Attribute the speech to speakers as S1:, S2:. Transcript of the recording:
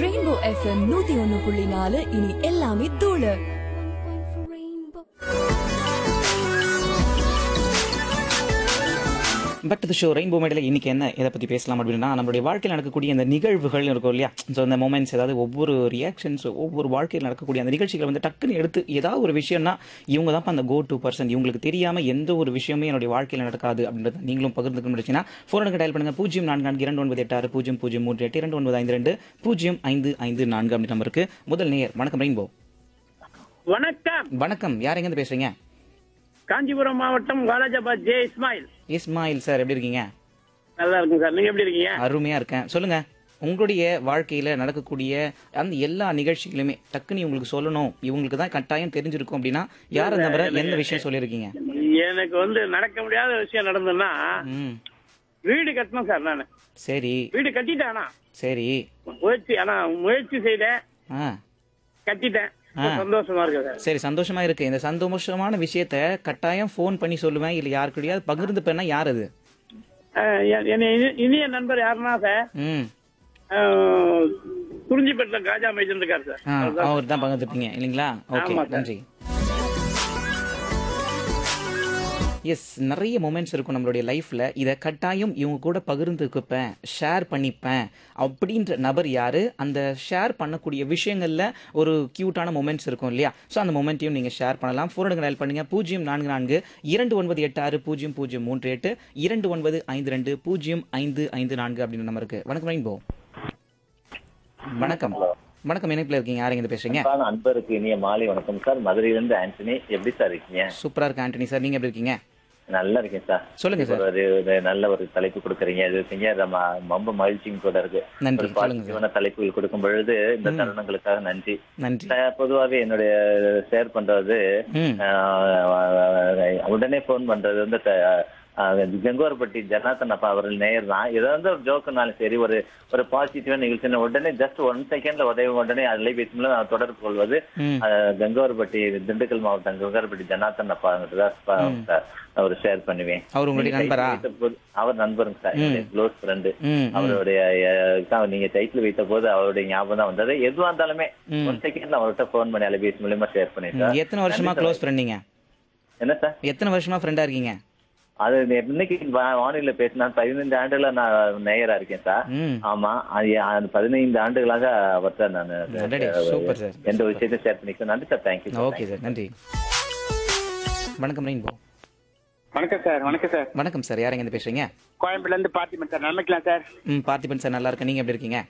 S1: Rainbow FM நூத்தி ஒன்னு புள்ளி நாலு இனி எல்லாமே தூளு
S2: பட் த ஷோ ரெயின்போ மேடையில் இன்னைக்கு என்ன இதை பற்றி பேசலாம் அப்படின்னா நம்மளுடைய வாழ்க்கையில் நடக்கக்கூடிய அந்த நிகழ்வுகள் இருக்கும் இல்லையா ஸோ அந்த மூமெண்ட்ஸ் ஏதாவது ஒவ்வொரு ரியாக்ஷன்ஸ் ஒவ்வொரு வாழ்க்கையில் நடக்கக்கூடிய அந்த நிகழ்ச்சிகளை வந்து டக்குன்னு எடுத்து ஏதாவது ஒரு விஷயம்னா இவங்க தான் அந்த கோ டு பர்சன் இவங்களுக்கு தெரியாமல் எந்த ஒரு விஷயமே என்னுடைய வாழ்க்கையில் நடக்காது அப்படின்றத நீங்களும் பகிர்ந்துக்கணும் முடிச்சுன்னா ஃபோனுக்கு டயல் பண்ணுங்க பூஜ்ஜியம் நான்கு நான்கு இரண்டு ஒன்பது எட்டு ஆறு பூஜ்ஜியம் பூஜ்ஜியம் மூன்று எட்டு இரண்டு ஒன்பது ஐந்து ரெண்டு பூஜ்ஜியம் ஐந்து ஐந்து நான்கு அப்படி நம்பருக்கு முதல் நேயர் வணக்கம் ரெயின்போ
S3: வணக்கம்
S2: வணக்கம் யார் எங்கேருந்து பேசுறீங்க
S3: காஞ்சிபுரம் மாவட்டம் வாலாஜாபாத் ஜே இஸ்மாயில்
S2: இஸ்மாயில் சார் எப்படி இருக்கீங்க
S3: நல்லா இருக்குங்க சார் நீங்க எப்படி இருக்கீங்க
S2: அருமையா இருக்கேன் சொல்லுங்க உங்களுடைய வாழ்க்கையில நடக்கக்கூடிய அந்த எல்லா நிகழ்ச்சிகளுமே டக்குன்னு உங்களுக்கு சொல்லணும் இவங்களுக்கு தான் கட்டாயம் தெரிஞ்சிருக்கும் அப்படின்னா யார் அந்த நபரை எந்த விஷயம் சொல்லியிருக்கீங்க
S3: எனக்கு வந்து நடக்க முடியாத விஷயம் நடந்ததுன்னா
S2: ம்
S3: வீடு கட்டணும் சார் நான்
S2: சரி
S3: வீடு கட்டிட்டேன் ஆனா
S2: சரி
S3: முயற்சி ஆனா முயற்சி செய்தேன்
S2: ஆ
S3: கட்டிட்டேன்
S2: ஆ.
S3: சந்தோஷமா இருக்கு சார்
S2: சரி சந்தோஷமா இருக்கு இந்த சந்தோஷமான விஷயத்த கட்டாயம் ஃபோன் பண்ணி சொல்லுவேன் இல்லை யாருக்கிட்டையாவது பகிர்ந்து பண்ணா யார் அது
S3: அஹ், என்- என்னை இனி- இனிய நண்பர் யாருன்னா சார்
S2: ம்
S3: அஹ், குறிஞ்சிப்பட்டில காஜா மைதன் இருக்காரு சார்
S2: ஆ அவர் தான் பகிர்ந்துப்பீங்க இல்லைங்களா ஓகே
S3: ஆமா சார்.
S2: நன்றி எஸ் நிறைய மூமெண்ட்ஸ் இருக்கும் நம்மளுடைய லைஃப்ல இதை கட்டாயம் இவங்க கூட பகிர்ந்துக்குப்பேன் ஷேர் பண்ணிப்பேன் அப்படின்ற நபர் யாரு அந்த ஷேர் பண்ணக்கூடிய விஷயங்கள்ல ஒரு கியூட்டான மூமெண்ட்ஸ் இருக்கும் இல்லையா ஸோ அந்த மூமெண்ட்டையும் நீங்க ஷேர் பண்ணலாம் ஃபோன் டயல் பண்ணுங்க பூஜ்ஜியம் நான்கு நான்கு இரண்டு ஒன்பது எட்டு ஆறு பூஜ்ஜியம் பூஜ்ஜியம் மூன்று எட்டு இரண்டு ஒன்பது ஐந்து ரெண்டு பூஜ்ஜியம் ஐந்து ஐந்து நான்கு அப்படின்னு நம்பருக்கு வணக்கம் ரெயின்போ வணக்கம் வணக்கம் இணைப்பில் இருக்கீங்க யார் எங்க பேசுறீங்க
S4: அன்பான அன்பருக்கு இனிய மாலை வணக்கம் சார் மதுரையிலிருந்து ஆண்டனி எப்படி சார் இருக்கீங்க
S2: சூப்பரா இருக்கு ஆண்டனி சார் நீங்க எப்படி இருக்கீங்க
S4: நல்லா இருக்கேன் சார்
S2: சொல்லுங்க சார்
S4: ஒரு ஒரு நல்ல ஒரு தலைப்பு கொடுக்குறீங்க இது இருக்கீங்க ரொம்ப ரொம்ப மகிழ்ச்சியும் கூட இருக்கு
S2: நன்றி
S4: ஒரு
S2: சொல்லுங்க சார்
S4: பாசிட்டிவான தலைப்புகள் கொடுக்கும் பொழுது இந்த தருணங்களுக்காக நன்றி
S2: நன்றி
S4: சார், பொதுவாவே என்னுடைய ஷேர் பண்றது
S2: ம்
S4: ஆஹ், உடனே போன் பண்றது வந்து க- ஆஹ், கங்கோரப்பட்டி ஜனார்த்தன் அப்பா அவர்கள் நேயர் தான் ஏதாவது ஒரு ஜோக்குனாலும் சரி ஒரு ஒரு பாசிட்டிவான நிகழ்ச்சி உடனே ஜஸ்ட் ஒன் செகண்ட்ல உதவி உடனே அலைபேசி மூலம் நான் தொடர்பு கொள்வது
S2: ம்
S4: ஆஹ், கங்கோரப்பட்டி திண்டுக்கல் மாவட்டம் கங்கோரப்பட்டி ஜனார்த்தன் அப்பா தான் சார் ஒரு ஷேர் பண்ணுவேன்
S2: அவர் உங்களுடைய
S4: நீங்க
S2: நண்பரா
S4: title வைத்த போது- அவர் நண்பருங்க சார் க்ளோஸ் ஃப்ரெண்டு
S2: ம் ம்.
S4: அவருடைய அஹ், தான் நீங்க டைட்டில் வைத்த போது அவருடைய ஞாபகம் தான் வந்தது எதுவா இருந்தாலுமே
S2: ம்.
S4: ஒன் செகண்ட்ல அவர்கிட்ட ஃபோன் பண்ணி அலைபேசி மூலியமா ஷேர் பண்ணிட்டேன்
S2: எத்தனை வருஷமா க்ளோஸ் ஃப்ரெண்டிங்க
S4: என்ன சார்
S2: எத்தனை வருஷமா ஃப்ரெண்டா இருக்கீங்க
S4: அது இன்னைக்கு வா- வானிலையில பேசினா பதினைந்து ஆண்டுகளா நான் நேயரா இருக்கேன் சார்
S2: ம்
S4: ஆமா அது அது பதினைந்து ஆண்டுகளாக அவர்கிட்ட நான்
S2: அடடே, சூப்பர் சார்.
S4: எந்த விஷயத்தையும் ஷேர் பண்ணிக்கிறேன் நன்றி சார் தேங்க்யூ
S2: ஓகே சார் நன்றி வணக்கம் ரெயின்போ
S3: வணக்கம் சார் வணக்கம் சார்
S2: வணக்கம் சார் யார் எங்க பேசுறீங்க
S3: கோயம்புல இருந்து பார்த்திபன் சார் நன்மைக்கலாம் சார்
S2: ம் பார்த்திபன் சார் நல்லா இருக்கேன் நீங்க எப்படி இருக்கீங்க